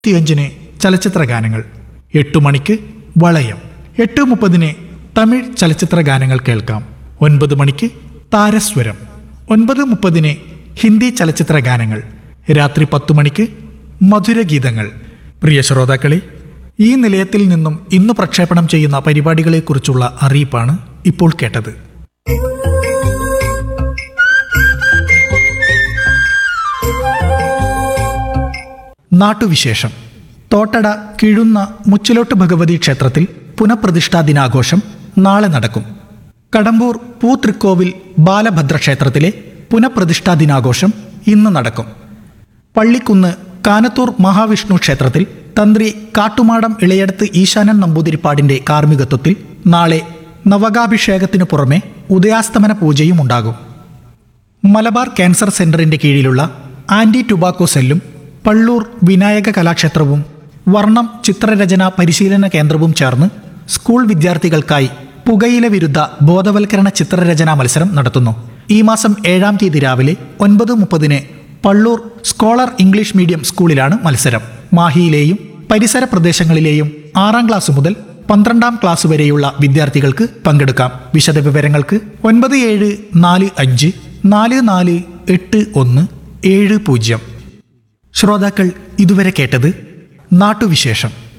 ഇരുപത്തിയഞ്ചിന് ചലച്ചിത്ര ഗാനങ്ങൾ എട്ടു മണിക്ക് വളയം എട്ട് മുപ്പതിന് തമിഴ് ചലച്ചിത്ര ഗാനങ്ങൾ കേൾക്കാം ഒൻപത് മണിക്ക് താരസ്വരം ഒൻപത് മുപ്പതിന് ഹിന്ദി ചലച്ചിത്ര ഗാനങ്ങൾ രാത്രി പത്തു മണിക്ക് മധുരഗീതങ്ങൾ പ്രിയ ശ്രോതാക്കളെ ഈ നിലയത്തിൽ നിന്നും ഇന്ന് പ്രക്ഷേപണം ചെയ്യുന്ന പരിപാടികളെക്കുറിച്ചുള്ള അറിയിപ്പാണ് ഇപ്പോൾ കേട്ടത് നാട്ടുവിശേഷം തോട്ടട കിഴുന്ന മുച്ചിലോട്ട് ഭഗവതി ക്ഷേത്രത്തിൽ പുനഃപ്രതിഷ്ഠാ ദിനാഘോഷം നാളെ നടക്കും കടമ്പൂർ പൂതൃക്കോവിൽ ബാലഭദ്ര ക്ഷേത്രത്തിലെ പുനഃപ്രതിഷ്ഠാ ദിനാഘോഷം ഇന്ന് നടക്കും പള്ളിക്കുന്ന് കാനത്തൂർ മഹാവിഷ്ണു ക്ഷേത്രത്തിൽ തന്ത്രി കാട്ടുമാടം ഇളയടത്ത് ഈശാനൻ നമ്പൂതിരിപ്പാടിന്റെ കാർമ്മികത്വത്തിൽ നാളെ നവകാഭിഷേകത്തിനു പുറമെ ഉദയാസ്തമന പൂജയും ഉണ്ടാകും മലബാർ ക്യാൻസർ സെന്ററിന്റെ കീഴിലുള്ള ആന്റി ടുബാക്കോ സെല്ലും പള്ളൂർ വിനായക കലാക്ഷേത്രവും വർണ്ണം ചിത്രരചന പരിശീലന കേന്ദ്രവും ചേർന്ന് സ്കൂൾ വിദ്യാർത്ഥികൾക്കായി പുകയില വിരുദ്ധ ബോധവൽക്കരണ ചിത്രരചനാ മത്സരം നടത്തുന്നു ഈ മാസം ഏഴാം തീയതി രാവിലെ ഒൻപത് മുപ്പതിന് പള്ളൂർ സ്കോളർ ഇംഗ്ലീഷ് മീഡിയം സ്കൂളിലാണ് മത്സരം മാഹിയിലെയും പരിസര പ്രദേശങ്ങളിലെയും ആറാം ക്ലാസ് മുതൽ പന്ത്രണ്ടാം ക്ലാസ് വരെയുള്ള വിദ്യാർത്ഥികൾക്ക് പങ്കെടുക്കാം വിശദവിവരങ്ങൾക്ക് ഒൻപത് ഏഴ് നാല് അഞ്ച് നാല് നാല് എട്ട് ഒന്ന് ഏഴ് പൂജ്യം ശ്രോതാക്കൾ ഇതുവരെ കേട്ടത് നാട്ടുവിശേഷം